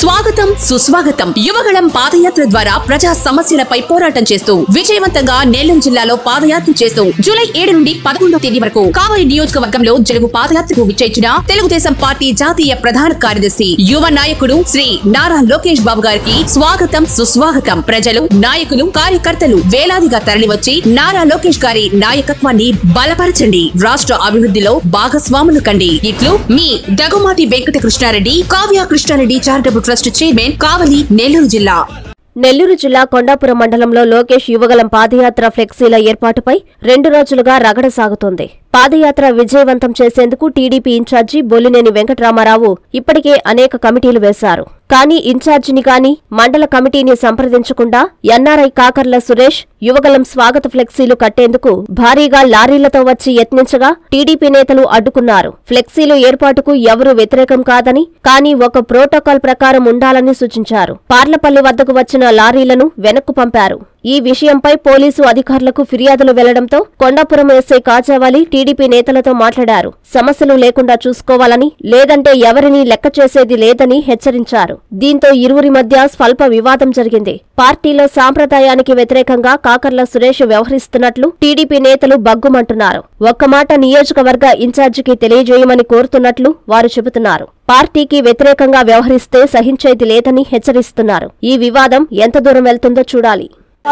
స్వాగతం సుస్వాగతం యువగళం పాదయాత్ర ద్వారా ప్రజా సమస్యలపై పోరాటం చేస్తూ విజయవంతంగా నెల్లూరు జిల్లాలో పాదయాత్ర చేస్తూ జూలై ఏడు నుండి పదకొండో తేదీ వరకు కావలి నియోజకవర్గంలో జరుగు పాదయాత్రకు విచ్చేసిన తెలుగుదేశం పార్టీ జాతీయ ప్రధాన కార్యదర్శి యువ నాయకుడు శ్రీ నారా లోకేష్ బాబు గారికి స్వాగతం సుస్వాగతం ప్రజలు నాయకులు కార్యకర్తలు వేలాదిగా తరలివచ్చి నారా లోకేష్ గారి నాయకత్వాన్ని బలపరచండి రాష్ట్ర అభివృద్ధిలో భాగస్వాములు కండి ఇట్లు మీ Dagumati Venkata Krishnareddy Kavya Krishnareddy charitable trust chairman Kavali Nellore జిల్లా నెల్లూరు జిల్లా కొండాపురం మండలంలో లోకేష్ యువగలం పాదయాత్ర ఫ్లెక్సీల ఏర్పాటుపై రెండు రోజులుగా రగడ సాగుతోంది పాదయాత్ర విజయవంతం చేసేందుకు టీడీపీ ఇన్ఛార్జి బొల్లినేని వెంకట్రామారావు ఇప్పటికే అనేక కమిటీలు వేశారు కానీ ఇన్ఛార్జిని గాని మండల కమిటీని సంప్రదించకుండా ఎన్ఆర్ఐ కాకర్ల సురేష్ యువగలం స్వాగత ఫ్లెక్సీలు కట్టేందుకు భారీగా లారీలతో వచ్చి యత్నించగా టీడీపీ నేతలు అడ్డుకున్నారు ఫ్లెక్సీలు ఏర్పాటుకు ఎవరూ వ్యతిరేకం కాదని కానీ ఒక ప్రోటోకాల్ ప్రకారం ఉండాలని సూచించారు పార్లపల్లి వద్దకు వచ్చిన లారీలను వెనక్కు పంపారు ఈ విషయంపై పోలీసు అధికారులకు ఫిర్యాదులు వెళ్లడంతో కొండాపురం ఎస్ఐ కాజావాలి టీడీపీ నేతలతో మాట్లాడారు సమస్యలు లేకుండా చూసుకోవాలని లేదంటే ఎవరినీ లెక్క చేసేది లేదని హెచ్చరించారు దీంతో ఇరువురి మధ్య స్వల్ప వివాదం జరిగింది పార్టీలో సాంప్రదాయానికి వ్యతిరేకంగా కాకర్ల సురేష్ వ్యవహరిస్తున్నట్లు టీడీపీ నేతలు బగ్గుమంటున్నారు ఒక్క మాట నియోజకవర్గ ఇన్ఛార్జికి తెలియజేయమని కోరుతున్నట్లు వారు చెబుతున్నారు పార్టీకి వ్యతిరేకంగా వ్యవహరిస్తే సహించేది లేదని హెచ్చరిస్తున్నారు ఈ వివాదం ఎంత దూరం వెళ్తుందో చూడాలి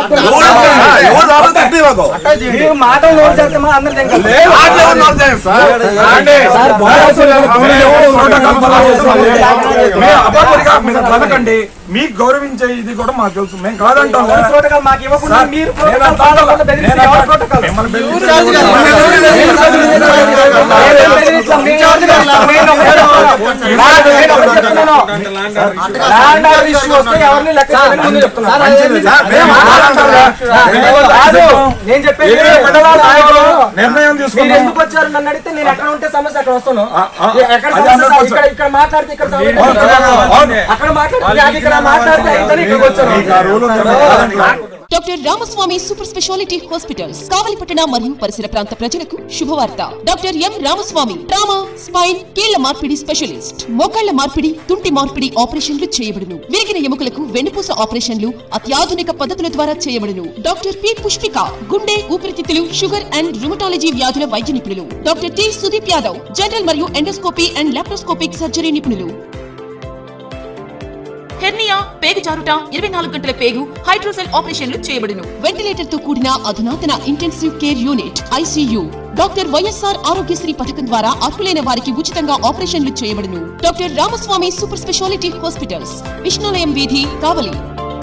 ఎవరు రాబోతే తప్పి ఇవ్వకు. మీరు మాటలు నోరు చేస్తామా అందరు తింటారు. ఆటలు ఎవరు నోరు చేయం సార్. సార్, బాగా మీరు ఎవరు ప్రోటోకాల్ ఫాలో చేస్తున్నారు? మీరు అబద్ధాలుగా మీరు బతకండి మీకు గౌరవించే ఇది కూడా మాకు తెలుసు మేము కాదంటాం ఎవరు ప్రోటోకాల్ మాకు ఇవ్వకుండా సార్, మీరు నేను ప్రోటోకాల్ అంటాను ఫాలో కదా, అవ్వకుండా బెదిరిస్తే నేను ఎవరు అంటాను. ప్రోటోకాల్? మిమ్మల్ని బెదిరిస్తే ఎవరు ఎవరు బెదిరిస్తారు? బెదిరిస్తారు? ఎవరు బెదిరిస్తారు? మీ ఎవరు బెదిరిస్తారు? నేను ఒకటే చెప్తున్నాను. నేను ఒకటే చెప్తున్నాను. ల్యాండ్ ఆర్డర్ ఇష్యూ వస్తే ఎవరిని లెక్క చేయదని ముందు చెప్తున్నాను. మంచిది. సార్, మేము మాట్లాడతాం కదా. కాదు, నేను చెప్పేది మీరే మండల నాయకులు నిర్ణయం మీరు తీసుకున్నాం ఎందుకు వచ్చారు నన్ను అడిగితే నేను ఎక్కడ ఉంటే సమస్య అక్కడ వస్తాను ఆ, ఆ, ఎక్కడ అది సమస్య అందరికీ ఇక్కడ ఇక్కడ మాట్లాడితే ఇక్కడ సమస్య అవును, ఇక్కడ అవును, అవును. అక్కడ మాట్లాడితే అది ఇక్కడ మాట్లాడితే అయితేనే ఇక్కడికి వచ్చాను మీకు ఆ రూల్ ఉంది కదా. Doctor Ramaswamy super speciality hospitals కావలిపట్టణ మరియు పరిసర ప్రాంత ప్రజలకు శుభవార్త doctor M Ramaswamy trauma spine కీళ్ల మార్పిడి స్పెషలిస్ట్ మోకాళ్ల మార్పిడి తుంటి మార్పిడి ఆపరేషన్లు చేయబడును విరిగిన ఎముకలకు వెన్నుపూస ఆపరేషన్లు అత్యాధునిక పద్ధతుల ద్వారా చేయబడును డాక్టర్ పి పుష్పిక గుండె ఊపిరితిత్తులు షుగర్ అండ్ రుమటాలజీ వ్యాధుల వైద్య నిపుణులు doctor T Sudeep Yadav general మరియు ఎండోస్కోపీ అండ్ లాప్రోస్కోపిక్ సర్జరీ నిపుణులు హెర్నియా పేగు జారుట ఇరవై నాలుగు గంటల పేగు హైడ్రోసెల్ ఆపరేషన్లు చేయబడును వెంటిలేటర్ తో కూడిన అధునాతన intensive care unit I C U doctor Y S R Aarogyasri పథకం ద్వారా అర్హులైన వారికి ఉచితంగా ఆపరేషన్లు చేయబడును doctor Ramaswamy super speciality hospitals Vishnulayam వీధి కావలి